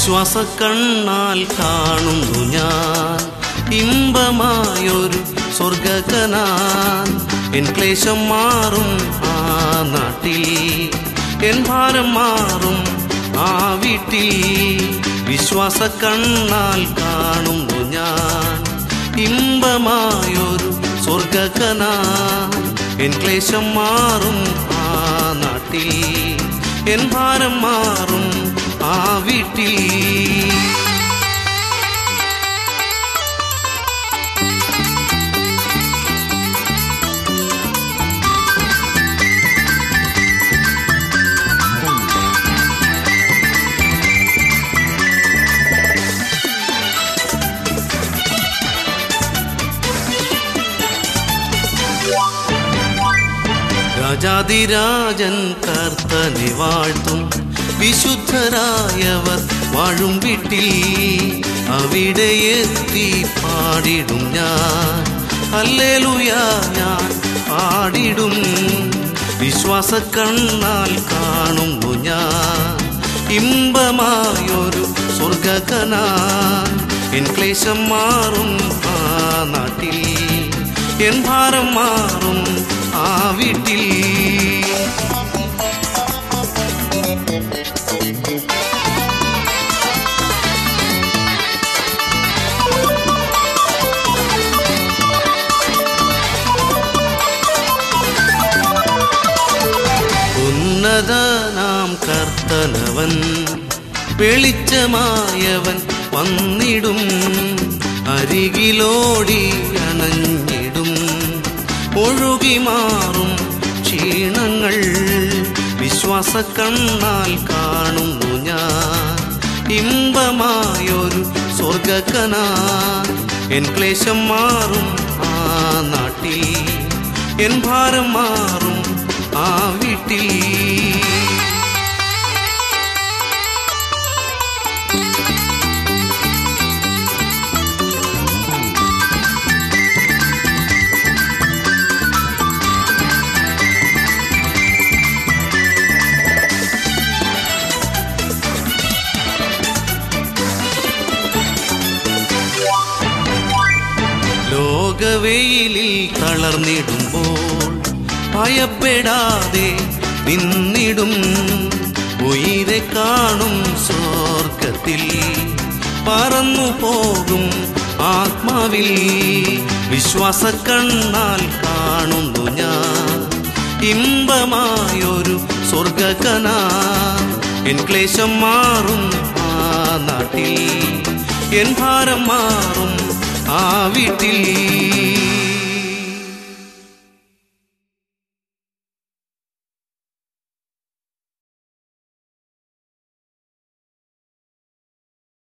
വിശ്വാസ കണ്ണാൽ കാണുന്നു ഞാൻ ഇമ്പമായൊരു സ്വർഗകനാൻ എൻ ക്ലേശം മാറും ആ നാട്ടിൽ എൻ ഭാരം മാറും ആ വീട്ടിൽ വിശ്വാസ കണ്ണാൽ കാണുന്നു ഞാൻ ഇമ്പമായൊരു സ്വർഗകനാൻ എൻ ക്ലേശം മാറും ആ നാട്ടിൽ എൻ ഭാരം മാറും ആ വീട്ടിൽ രാജാതിരാജൻ കർത്തനെ വാഴ്ത്തും വിശുദ്ധരായവർ വാഴും വീട്ടിൽ അവിടെ എത്തി പാടിടും ഞാൻ അല്ലേലുയ ഞാൻ പാടിടും വിശ്വാസ കണ്ണാൽ കാണുന്നു ഞാൻ ഇമ്പമായൊരു സ്വർഗകനാൻ എൻ ക്ലേശം മാറും ആ നാട്ടിൽ എൻ ഭാരം മാറും ആ വീട്ടിൽ ഉന്നതനാം കർത്തനവൻ വെളിച്ചമായവൻ വന്നിടും അരികിലോടി അണഞ്ഞിടും ഒഴുകി മാറും ക്ഷീണങ്ങൾ വിശ്വാസ കണ്ണാൽ കാണുന്നു ഞാൻ ഇമ്പമായൊരു സ്വർഗക്കനാൻ എൻ ക്ലേശം മാറും ആ നാട്ടിൽ എൻ ഭാരം മാറും ആ വീട്ടിൽ ലോകവെയിലിൽ തളർന്നിടുമ്പോൾ ഭയപ്പെടാതെ നിന്നിടും ഉയിരെ കാണും സ്വർഗത്തിൽ പറന്നു പോകും ആത്മാവിൽ വിശ്വാസ കണ്ണാൽ കാണുന്നു ഞാൻ ഇമ്പമായൊരു സ്വർഗകനാ എൻ ക്ലേശം മാറും ആ നാട്ടിൽ എൻ ഭാരം മാറും ആ വീട്ടിൽ